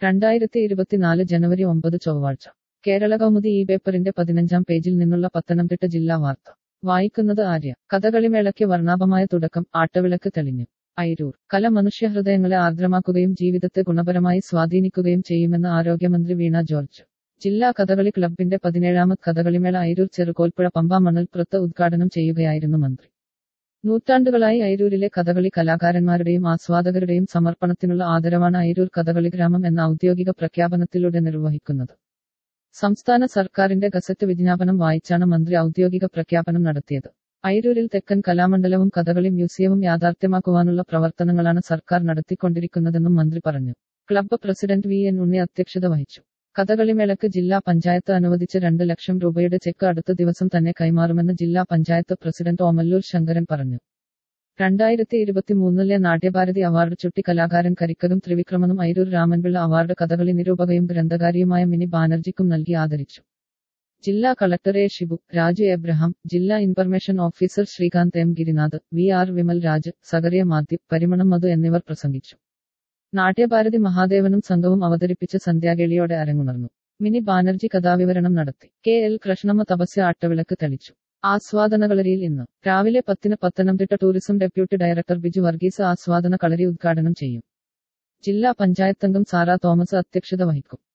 രണ്ടായിരത്തി ഇരുപത്തിനാല് ജനുവരി ഒമ്പത് ചൊവ്വാഴ്ച കേരള കൗമുദി ഈ പേപ്പറിന്റെ പതിനഞ്ചാം പേജിൽ നിന്നുള്ള പത്തനംതിട്ട ജില്ലാ വാർത്ത വായിക്കുന്നത് ആര്യ കഥകളിമേളയ്ക്ക് വർണ്ണാഭമായ തുടക്കം ആട്ടവിളക്ക് തെളിഞ്ഞു ഐരൂർ കല മനുഷ്യഹൃദയങ്ങളെ ആർദ്രമാക്കുകയും ജീവിതത്തെ ഗുണപരമായി സ്വാധീനിക്കുകയും ചെയ്യുമെന്ന് ആരോഗ്യമന്ത്രി വീണ ജോർജ് ജില്ലാ കഥകളി ക്ലബിന്റെ പതിനേഴാമത് കഥകളിമേള ഐരൂർ ചെറുകോൽപ്പുഴ പമ്പ മണൽപ്പുറത്ത് ഉദ്ഘാടനം ചെയ്യുകയായിരുന്നു മന്ത്രി നൂറ്റാണ്ടുകളായി ഐരൂരിലെ കഥകളി കലാകാരന്മാരുടെയും ആസ്വാദകരുടെയും സമർപ്പണത്തിനുള്ള ആദരവാണ് ഐരൂർ കഥകളി ഗ്രാമം എന്ന ഔദ്യോഗിക പ്രഖ്യാപനത്തിലൂടെ നിർവഹിക്കുന്നത് സംസ്ഥാന സർക്കാരിന്റെ ഗസറ്റ് വിജ്ഞാപനം വായിച്ചാണ് മന്ത്രി ഔദ്യോഗിക പ്രഖ്യാപനം നടത്തിയത് ഐരൂരിൽ തെക്കൻ കലാമണ്ഡലവും കഥകളി മ്യൂസിയവും യാഥാർത്ഥ്യമാക്കുവാനുള്ള പ്രവർത്തനങ്ങളാണ് സർക്കാർ നടത്തിക്കൊണ്ടിരിക്കുന്നതെന്നും മന്ത്രി പറഞ്ഞു club president V N Unni അധ്യക്ഷത വഹിച്ചു കഥകളിമേളയ്ക്ക് ജില്ലാ പഞ്ചായത്ത് അനുവദിച്ച രണ്ട് ലക്ഷം രൂപയുടെ ചെക്ക് അടുത്ത ദിവസം തന്നെ കൈമാറുമെന്ന് ജില്ലാ പഞ്ചായത്ത് പ്രസിഡന്റ് ഓമല്ലൂർ ശങ്കരൻ പറഞ്ഞു രണ്ടായിരത്തി ഇരുപത്തിമൂന്നിലെ നാട്യഭാരതി അവാർഡ് ചുട്ടി കലാകാരൻ കരിക്കലും ത്രിവിക്രമനും ഐരൂർ രാമൻപിള്ള അവാർഡ് കഥകളി നിരൂപകയും ഗ്രന്ഥകാരിയുമായ മിനി ബാനർജിക്കും നൽകി ആദരിച്ചു ജില്ലാ കളക്ടർ എ ഷിബു രാജു എബ്രഹാം ജില്ലാ information officer Sreekanth M Girinath V R Vimal Raj Zacharia Mathew Parimanam Madhu എന്നിവർ പ്രസംഗിച്ചു നാട്യഭാരതി മഹാദേവനും സംഘവും അവതരിപ്പിച്ച സന്ധ്യാകേളിയോടെ അരങ്ങുണർന്നു മിനി ബാനർജി കഥാവിവരണം നടത്തി കെ എൽ കൃഷ്ണമ്മ തപസ്യ ആട്ടവിളക്ക് തെളിച്ചു ആസ്വാദന കളരിയിൽ ഇന്ന് രാവിലെ പത്തിന് Pathanamthitta tourism deputy director Biju Varghese ആസ്വാദന കളരി ഉദ്ഘാടനം ചെയ്യും ജില്ലാ പഞ്ചായത്തംഗം സാറാ തോമസ് അധ്യക്ഷത വഹിക്കും